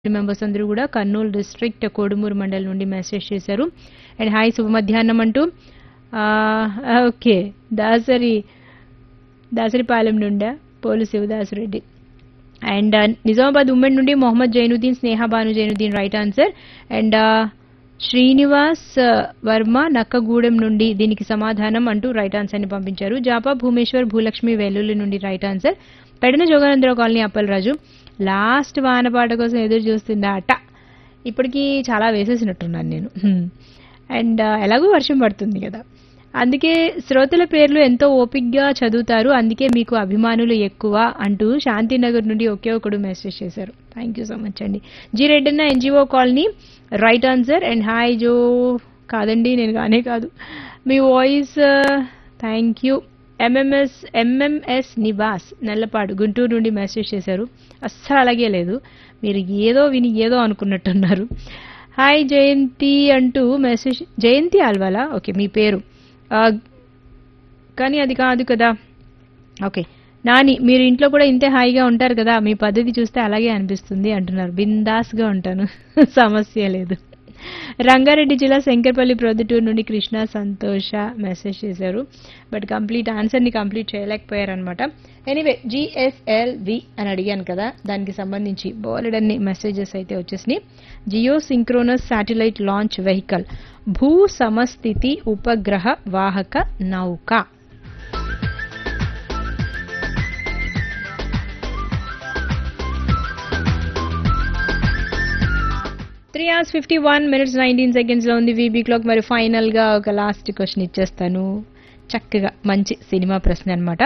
members అందరూ కూడా Kurnool district Kodumur మండలం నుండి మెసేజ్ చేశారు అండ్ హాయ్ శుభ మధ్యాహ్నం అంటూ ఆ, ఓకే దాసరి దాసరిపాలెం నుండా పోలు శివదాసరెడ్డి అండ్ నిజామాబాద్ ఉమ్మడి నుండి Mohammed Zainuddin Sneha Bhanu Zainuddin right answer and Srinivas ఆ, వర్మ నక్కగూడెం నుండి దీనికి సమాధానం అంటూ రైట్ ఆన్సర్ ని పంపించారు జాపా భూమేశ్వర్ భూలక్ష్మి వెల్లుల్లి నుండి right answer Pedana Joganandarao colony Appalaraju last వానపాట కోసం ఎదురు చూస్తుందా అట ఇప్పటికీ చాలా వేసేసినట్టున్నాను నేను అండ్ ఎలాగో వర్షం పడుతుంది కదా అందుకే శ్రోతల పేర్లు ఎంతో ఓపిక్గా చదువుతారు అందుకే మీకు అభిమానులు ఎక్కువ అంటూ శాంతినగర్ నుండి ఒకే ఒకడు మెసేజ్ చేశారు థ్యాంక్ యూ సో మచ్ అండి G Reddanna NGO colony right answer and hi జో కాదండి నేను కానే కాదు మీ voice thank you MMS MMS Nivas Nallapadu Guntur నుండి మెసేజ్ చేశారు అస్సలు అలాగే లేదు మీరు ఏదో విని ఏదో అనుకున్నట్టున్నారు హాయ్ జయంతి అంటూ మెసేజ్ జయంతి ఆల్వాలా ఓకే మీ పేరు ఆ, కానీ అది కాదు కదా ఓకే నాని మీరు ఇంట్లో కూడా ఇంతే హాయిగా ఉంటారు కదా మీ పద్ధతి చూస్తే అలాగే అనిపిస్తుంది అంటున్నారు బిందాస్గా ఉంటాను సమస్య లేదు రంగారెడ్డి జిల్లా శంకర్పల్లి ప్రొద్దుటూరు నుండి కృష్ణ సంతోష మెసేజ్ చేశారు బట్ కంప్లీట్ ఆన్సర్ని కంప్లీట్ చేయలేకపోయారనమాట ఎనీవే జిఎస్ఎల్వి అని అడిగాను కదా దానికి సంబంధించి బోలెడన్ని మెసేజెస్ అయితే వచ్చేసినాయి geosynchronous satellite launch vehicle భూ సమస్థితి ఉపగ్రహ వాహక నౌక three hours fifty one minutes nineteen సెకండ్స్లో ఉంది వీబీ క్లాక్ మరి ఫైనల్గా ఒక లాస్ట్ క్వశ్చన్ ఇచ్చేస్తాను చక్కగా మంచి సినిమా ప్రశ్న అనమాట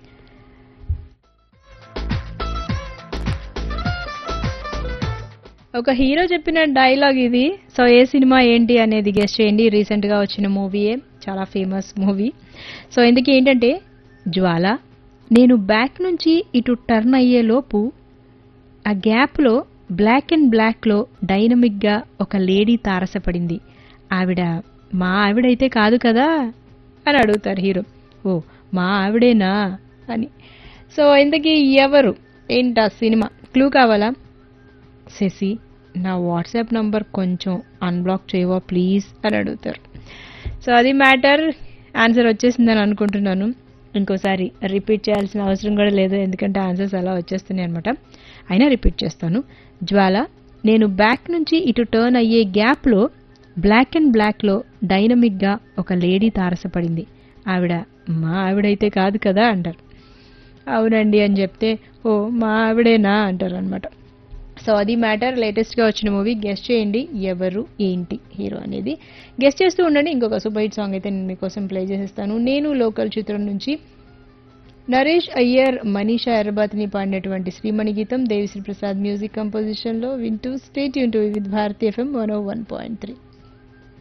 ఒక హీరో చెప్పిన డైలాగ్ ఇది సో ఏ సినిమా ఏంటి అనేది గెస్ట్ చేయండి రీసెంట్గా వచ్చిన మూవీయే చాలా ఫేమస్ మూవీ సో ఇందుకు ఏంటంటే జ్వాల నేను బ్యాక్ నుంచి ఇటు టర్న్ అయ్యేలోపు ఆ గ్యాప్లో బ్లాక్ అండ్ బ్లాక్లో డైనమిక్గా ఒక లేడీ తారసపడింది ఆవిడ మా ఆవిడైతే కాదు కదా అని అడుగుతారు హీరో ఓ మా ఆవిడేనా అని సో ఇంతకీ ఎవరు ఏంటా సినిమా క్లూ కావాలా శశి నా వాట్సాప్ నంబర్ కొంచెం అన్బ్లాక్ చేయవా ప్లీజ్ అని అడుగుతారు సో అది మ్యాటర్ ఆన్సర్ వచ్చేసిందని అనుకుంటున్నాను ఇంకోసారి రిపీట్ చేయాల్సిన అవసరం కూడా లేదు ఎందుకంటే ఆన్సర్స్ అలా వచ్చేస్తున్నాయి అనమాట అయినా రిపీట్ చేస్తాను జ్వాల నేను బ్యాక్ నుంచి ఇటు టర్న్ అయ్యే గ్యాప్లో బ్లాక్ అండ్ బ్లాక్లో డైనమిక్గా ఒక లేడీ తారసపడింది ఆవిడ మా ఆవిడైతే కాదు కదా అంటారు అవునండి అని చెప్తే ఓ మా ఆవిడేనా అంటారు అనమాట సో అది మ్యాటర్ లేటెస్ట్గా వచ్చిన మూవీ గెస్ట్ చేయండి ఎవరు ఏంటి హీరో అనేది గెస్ట్ చేస్తూ ఉండండి ఇంకొక సూపర్ హిట్ సాంగ్ అయితే నేను మీకోసం ప్లే చేసేస్తాను నేను లోకల్ చిత్రం నుంచి నరేష్ అయ్యర్ మనీషా ఎర్రబాతిని పాడినటువంటి శ్రీమణి గీతం దేవిశ్రీ ప్రసాద్ మ్యూజిక్ కంపోజిషన్లో వింటూ స్టేట్ యూన్ to with Bharati FM one O one point three